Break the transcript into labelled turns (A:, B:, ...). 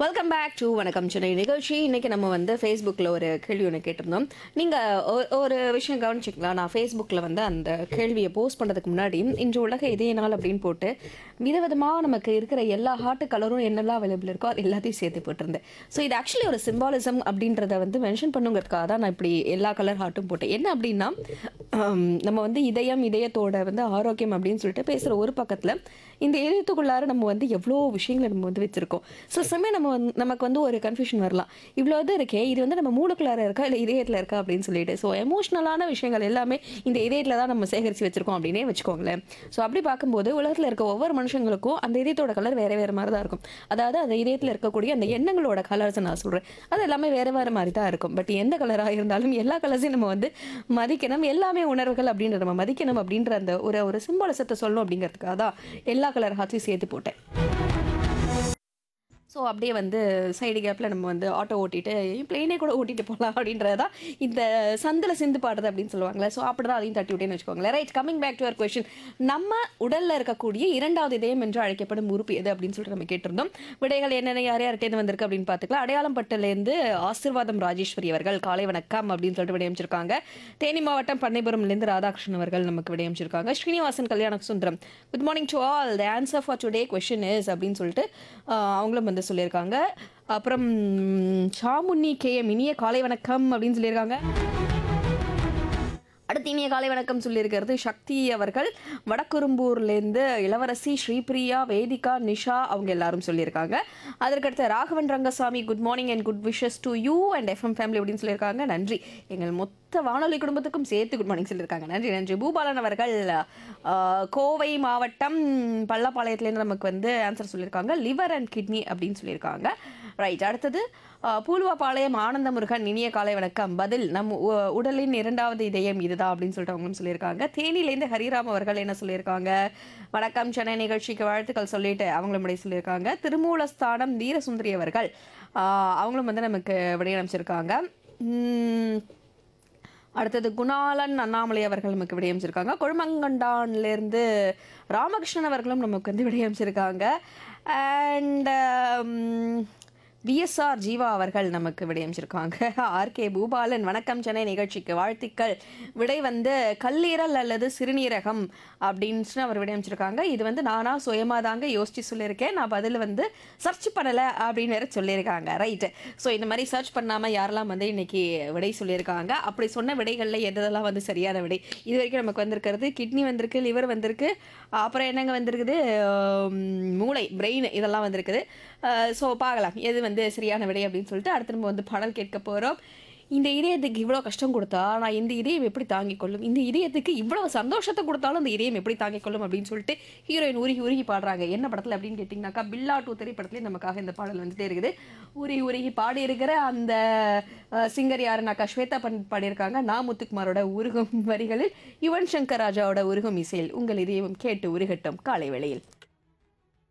A: welcome back to வணக்கம் சென்னை நிகழ்ச்சி இன்னைக்கு நம்ம வந்து ஃபேஸ்புக்கில் ஒரு கேள்வி ஒன்று கேட்டிருந்தோம் நீங்கள் ஒரு விஷயம் கவனிச்சிங்களா நான் ஃபேஸ்புக்கில் வந்து அந்த கேள்வியை போஸ்ட் பண்ணுறதுக்கு முன்னாடி இன்று உலக இதய நாள் அப்படின்னு போட்டு விதவிதமாக நமக்கு இருக்கிற எல்லா ஹார்ட் கலரும் என்னெல்லாம் அவைலபிள் இருக்கோ அது எல்லாத்தையும் சேர்த்து போட்டிருந்தேன் ஸோ இது ஆக்சுவலி ஒரு சிம்பாலிசம் அப்படின்றத வந்து மென்ஷன் பண்ணுங்கிறதுக்காக தான் நான் இப்படி எல்லா கலர் ஹார்ட்டும் போட்டேன் என்ன அப்படின்னா ஆம், நம்ம வந்து இதயம் இதயத்தோட வந்து ஆரோக்கியம் அப்படின்னு சொல்லிட்டு பேசுகிற ஒரு பக்கத்தில் இந்த இதயத்துக்குள்ளார நம்ம வந்து எவ்வளோ விஷயங்களை நம்ம வந்து வச்சுருக்கோம் ஸோ சமயம் நம்ம வந்து நமக்கு வந்து ஒரு கன்ஃபியூஷன் வரலாம் இவ்வளோ இது இருக்கே இது வந்து நம்ம மூளைக்குள்ளார இருக்கா இல்லை இதயத்தில் இருக்கா அப்படின்னு சொல்லிட்டு ஸோ எமோஷ்னலான விஷயங்கள் எல்லாமே இந்த இதயத்தில் தான் நம்ம சேகரித்து வச்சிருக்கோம் அப்படின்னே வச்சுக்கோங்களேன் ஸோ அப்படி பார்க்கும்போது உலகத்தில் இருக்க ஒவ்வொரு மனுஷங்களுக்கும் அந்த இதயத்தோட கலர் வேறு வேறு மாதிரி தான் இருக்கும் அதாவது அந்த இதயத்தில் இருக்கக்கூடிய அந்த எண்ணங்களோட கலர்ஸ் நான் சொல்கிறேன் அது எல்லாமே வேறு வேறு மாதிரி தான் இருக்கும் பட் எந்த கலராக இருந்தாலும் எல்லா கலர்ஸையும் நம்ம வந்து மதிக்கணும் எல்லாமே உணர்வுகள் அப்படின்ற நம்ம மதிக்கணும் அப்படின்ற அந்த ஒரு ஒரு சிம்பாலிசத்தை சொல்லணும் அப்படிங்கிறதுக்காக தான் எல்லா கலர் ஹாட்ஸையும் சேர்த்து போட்டேன் ஸோ அப்படியே வந்து சைடு கேப்பில் நம்ம வந்து ஆட்டோ ஓட்டிட்டு பிளேனே கூட ஓட்டிட்டு போகலாம் அப்படின்றது தான் இந்த சந்தில் சிந்து பாடுறது அப்படின்னு சொல்லுவாங்களே ஸோ அப்படி தான் அதையும் தட்டி விட்டேன்னு வச்சுக்கோங்களேன் right coming back to our question நம்ம உடலில் இருக்கக்கூடிய இரண்டாவது இதயம் என்று அழைக்கப்படும் உறுப்பு எது அப்படின்னு சொல்லிட்டு நம்ம கேட்டிருந்தோம் விடைகள் என்னென்ன யார் யார்கிட்ட வந்திருக்கு அப்படின்னு பார்த்துக்கலாம் அடையாளம் பட்டிலேருந்து ஆசிர்வாதம் ராஜேஸ்வரி அவர்கள் காலை வணக்கம் அப்படின்னு சொல்லிட்டு விடையமைச்சிருக்காங்க தேனி மாவட்டம் பண்ணைபுரம்லேருந்து ராதாகிருஷ்ணன் அவர்கள் நமக்கு விடையமைச்சிருக்காங்க Srinivasan Kalyana Sundaram good morning to all the answer for today question is அப்படின்னு சொல்லிட்டு ஆஹ், அவங்களும் வந்து சொல்லியிருக்காங்க அப்புறம் சாமுன்னி கே எம் இனிய காலை வணக்கம் அப்படின்னு சொல்லியிருக்காங்க அடுத்து இனிய காலை வணக்கம் சொல்லியிருக்கிறது சக்தி அவர்கள் வடக்குறும்பூர்லேருந்து இளவரசி ஸ்ரீபிரியா வேதிகா நிஷா அவங்க எல்லாரும் சொல்லியிருக்காங்க அதற்கடுத்து Raghavan Rangasamy good morning and good wishes to you and FM family அப்படின்னு சொல்லியிருக்காங்க நன்றி எங்கள் மொத்த வானொலி குடும்பத்துக்கும் சேர்த்து குட் மார்னிங் சொல்லியிருக்காங்க நன்றி நன்றி பூபாலன் அவர்கள் ஆஹ், கோவை மாவட்டம் பள்ளப்பாளையத்துலேருந்து நமக்கு வந்து ஆன்சர் சொல்லியிருக்காங்க லிவர் அண்ட் கிட்னி அப்படின்னு சொல்லியிருக்காங்க ரைட் அடுத்தது ஆஹ், பூலுவாபாளையம் ஆனந்த முருகன் இனிய காலை வணக்கம் பதில் நம் உ- உடலின் இரண்டாவது இதயம் இதுதான் அப்படின்னு சொல்லிட்டு அவங்களும் சொல்லியிருக்காங்க தேனியிலேருந்து ஹரிராம் அவர்கள் என்ன சொல்லியிருக்காங்க வணக்கம் சென்னை நிகழ்ச்சிக்கு வாழ்த்துக்கள் சொல்லிட்டு அவங்களும் விடை சொல்லியிருக்காங்க திருமூலஸ்தானம் வீரசுந்தரி அவர்கள் ஆஹ், அவங்களும் வந்து நமக்கு விடை அனுப்பிச்சிருக்காங்க உம், அடுத்தது குணாலன் அண்ணாமலை அவர்கள் நமக்கு விடையமைச்சிருக்காங்க கொழுமங்கண்டான்லேருந்து ராமகிருஷ்ணன் அவர்களும் நமக்கு வந்து விடையமைச்சிருக்காங்க அண்ட் விஎஸ்ஆர் ஜீவா அவர்கள் நமக்கு விடையமைச்சிருக்காங்க ஆர்கே பூபாலன் வணக்கம் சென்னை நிகழ்ச்சிக்கு வாழ்த்துக்கள் விடை வந்து கல்லீரல் அல்லது சிறுநீரகம் அப்படின்னு அவர் விடையமைச்சிருக்காங்க இது வந்து நானா சுயமாக தாங்க யோசிச்சு சொல்லியிருக்கேன் நான் பதில் வந்து சர்ச் பண்ணலை அப்படின்னு வேற சொல்லியிருக்காங்க ரைட்டு ஸோ இந்த மாதிரி சர்ச் பண்ணாமல் யாரெல்லாம் வந்து இன்னைக்கு விடை சொல்லியிருக்காங்க அப்படி சொன்ன விடைகளில் எதெல்லாம் வந்து சரியான விடை இது வரைக்கும் நமக்கு வந்திருக்கிறது கிட்னி வந்திருக்கு லிவர் வந்திருக்கு அப்புறம் என்னங்க வந்திருக்குது ஆம், மூளை பிரெயின் இதெல்லாம் வந்திருக்குது ஸோ பார்க்கலாம் எது வந்து சரியான விடை அப்படின்னு சொல்லிட்டு அடுத்து நம்ம வந்து பாடல் கேட்க போகிறோம் இந்த இதயத்துக்கு இவ்வளோ கஷ்டம் கொடுத்தா நான் இந்த இதயம் எப்படி தாங்கிக் கொள்ளும் இந்த இதயத்துக்கு இவ்வளவு சந்தோஷத்தை கொடுத்தாலும் அந்த இதயம் எப்படி தாங்கிக் கொள்ளும் அப்படின்னு சொல்லிட்டு ஹீரோயின் உருகி உருகி பாடுறாங்க என்ன படத்தில் அப்படின்னு கேட்டிங்கனாக்கா பில்லா டூ திரைப்படத்துலேயே நமக்காக இந்த பாடல் வந்துட்டே இருக்குது உருகி உருகி பாடி இருக்கிற அந்த சிங்கர் யாருனாக்கா ஸ்வேதா பண்டிட் பாடியிருக்காங்க நா முத்துக்குமாரோட உருகும் வரிகளில் யுவன் சங்கர் ராஜாவோட உருகும் இசையில் உங்கள் இதயம் கேட்டு உருகட்டும் காலை வேளையில்